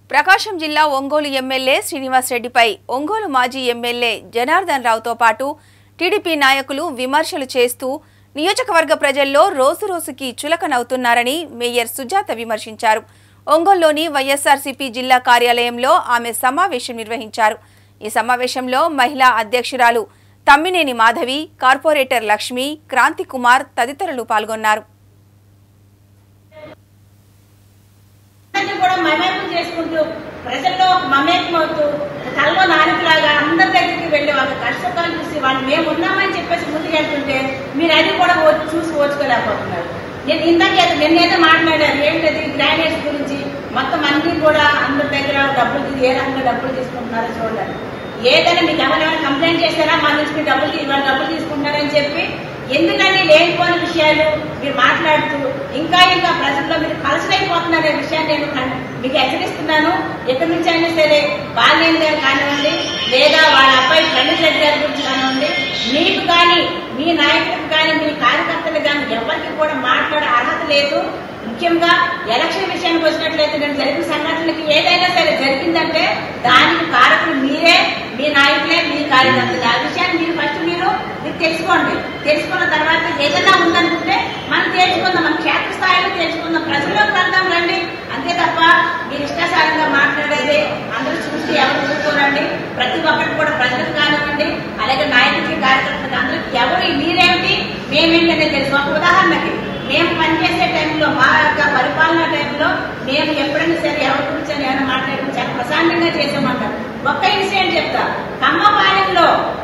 ప్రకాశం జిల్లా ఒంగోలు ఎమ్మెల్యే శ్రీనివాసరెడ్డిపై ఒంగోలు మాజీ ఎమ్మెల్యే జనార్దన్ రావుతో పాటు టీడీపీ నాయకులు విమర్శలు చేస్తూ నియోజకవర్గ ప్రజల్లో రోజురోజుకి చులకనవుతున్నారని మేయర్ సుజాత విమర్శించారు ఒంగోలులోని వైఎస్ఆర్సీపీ జిల్లా కార్యాలయంలో ఆమె సమావేశం నిర్వహించారు ఈ సమావేశంలో మహిళా అధ్యక్షురాలు తమ్మినేని మాధవి కార్పొరేటర్ లక్ష్మి క్రాంతి కుమార్ తదితరులు పాల్గొన్నారు అందరినీ కూడా మమేకం చేసుకుంటూ ప్రజల్లో మమేకం అవుతూ కల్లో నాలుగులాగా అందరి దగ్గరికి వెళ్ళి వాళ్ళ కష్టకాలు చూసి వాళ్ళు మేము ఉన్నామని చెప్పేసి ముందుకు వెళ్తుంటే మీరు అది కూడా ఓ- చూసి ఓచుకోలేకపోతున్నారు నేను ఇందాక నిన్నేదో మాట్లాడారు ఏంటది గ్రానైట్స్ గురించి మొత్తం అన్ని కూడా అందరి దగ్గర డబ్బులు తీ- ఏ రకంగా డబ్బులు తీసుకుంటున్నారో చూడండి ఏదైనా మీకు ఎవరైనా కంప్లైంట్ చేశారా మా నుంచి మీరు డబ్బులు తీ- ఇవాళ డబ్బులు తీసుకుంటున్నారని చెప్పి ఎందుకని లేనిపోని విషయాలు మీరు మాట్లాడుతూ ఇంకా ఇంకా ప్రజల్లో మీరు కలసలైపోతున్నారనే విషయాన్ని నేను కన్- మీకు హెచ్చరిస్తున్నాను ఎక్కడి నుంచి అయినా సరే బాల్యం గారు కానివ్వండి లేదా వాళ్ళ అబ్బాయి ప్రణీత్ రెడ్డి గారి గురించి కానివ్వండి మీకు కానీ మీ నాయకులకు కానీ మీ కార్యకర్తలకు కానీ ఎవరికి కూడా మాట్లాడే అర్హత లేదు ముఖ్యంగా ఎలక్షన్ విషయానికి వచ్చినట్లయితే నేను జరిగిన సంఘటనలకి ఏదైనా సరే జరిగిందంటే దానికి కారకులు మీరే మీ నాయకులే మీ కార్యకర్తలు ఆ విషయాన్ని మీరు ఫస్ట్ మీరు మీరు తెలుసుకోండి తెలుసుకున్న తర్వాత ఏదైనా ఉందనుకుంటే మనం తెలుసుకుందాం మన క్షేత్ర స్థాయిలో తెలుసుకుందాం ప్రజల్లోకి వెళ్దాం రండి అంతే తప్ప మీరు ఇష్టాసారంగా మాట్లాడేది అందరూ చూసి ఎవరు ఊరుకోరండి ప్రతి ఒక్కరికి కూడా ప్రజలకు కానివ్వండి అలాగే నాయకులకి కార్యకర్తలకు అందరికి ఎవరు మీరేమిటి మేమేంటి అనేది తెలుసు ఒక ఉదాహరణకి మేము పనిచేసే టైంలో మా యొక్క పరిపాలన టైంలో మేము ఎప్పుడైనా సరే ఎవరి గురించి అని ఏమైనా మాట్లాడి చాలా ప్రశాంతంగా చేసామంటారు ఒక్క ఇన్సిడెంట్ చెప్తా కమ్మపాలెంలో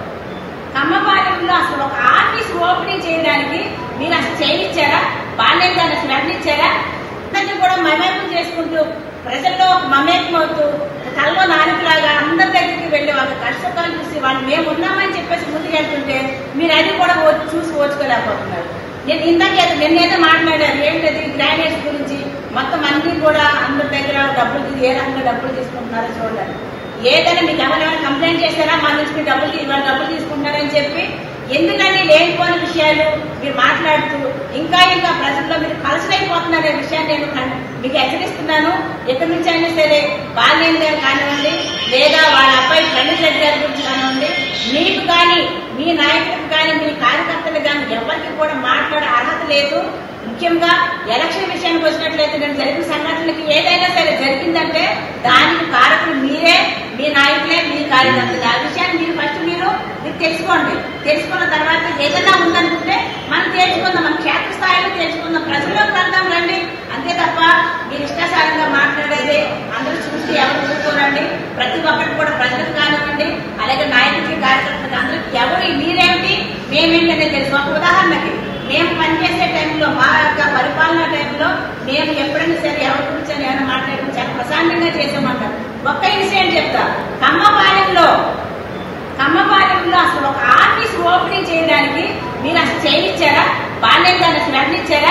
కమ్మపాలెంలో అసలు ఒక ఆఫీస్ ఓపెనింగ్ చేయడానికి మీరు అసలు చేయించారా బాల్యం దాన్ని అసలు అందించారా అందరినీ కూడా మమేకం చేసుకుంటూ ప్రజల్లో మమేకం అవుతూ కల్లో నాలుగులాగా అందరి దగ్గరికి వెళ్ళి వాళ్ళ కష్టకాలు చూసి వాళ్ళు మేము ఉన్నామని చెప్పేసి ముందుకు వెళ్తుంటే మీరు అది కూడా ఓ- చూసి ఓచుకోలేకపోతున్నారు నేను ఇందాక నిన్నేదో మాట్లాడారు ఏంటది గ్రానైట్స్ గురించి మొత్తం అన్ని కూడా అందరి దగ్గర డబ్బులు తీ- ఏ రకంగా డబ్బులు తీసుకుంటున్నారో చూడండి ఏదైనా మీకు ఎవరైనా కంప్లైంట్ చేశారా మా నుంచి మీరు డబ్బులు తీ- ఇవాళ డబ్బులు తీసుకుంటున్నారని చెప్పి ఎందుకని లేనిపోని విషయాలు మీరు మాట్లాడుతూ ఇంకా ఇంకా ప్రజల్లో మీరు కలసలైపోతున్నారనే విషయాన్ని నేను కన్- మీకు హెచ్చరిస్తున్నాను ఎక్కడి నుంచి అయినా సరే బాల్యం గారు కానివ్వండి లేదా వాళ్ళ అబ్బాయి ప్రణీత్ రెడ్డి గారి గురించి కానివ్వండి మీకు కానీ మీ నాయకులకు కానీ మీ కార్యకర్తలకు కానీ ఎవరికి కూడా మాట్లాడే అర్హత లేదు ముఖ్యంగా ఎలక్షన్ విషయానికి వచ్చినట్లయితే నేను జరిగిన సంఘటనలకి ఏదైనా సరే జరిగిందంటే దానికి కారకులు మీరే మీ నాయకులే మీ కార్యకర్తలు ఆ విషయాన్ని మీరు ఫస్ట్ మీరు మీరు తెలుసుకోండి తెలుసుకున్న తర్వాత ఏదైనా ఉందనుకుంటే మనం తెలుసుకుందాం మన క్షేత్ర స్థాయిలో తెలుసుకుందాం ప్రజల్లోకి వెళ్దాం రండి అంతే తప్ప మీరు ఇష్టాసారంగా మాట్లాడేది అందరూ చూసి ఎవరు ఊరుకోరండి ప్రతి ఒక్కరికి కూడా ప్రజలకు కానివ్వండి అలాగే నాయకులకి కార్యకర్తలకు అందరికి ఎవరు మీరేమిటి మేమేంటి అనేది తెలుసు ఒక ఉదాహరణకి మేము పనిచేసే టైంలో మా యొక్క పరిపాలన టైంలో మేము ఎప్పుడైనా సరే ఎవరి గురించి అని ఏమైనా మాట్లాడి చాలా ప్రశాంతంగా చేసామంటారు ఒక్క ఇన్సిడెంట్ చెప్తా కమ్మపాలెంలో కమ్మపాలెంలో అసలు ఒక ఆఫీస్ ఓపెనింగ్ చేయడానికి మీరు అసలు చేయించారా బాల్యం దాన్ని అసలు అందించారా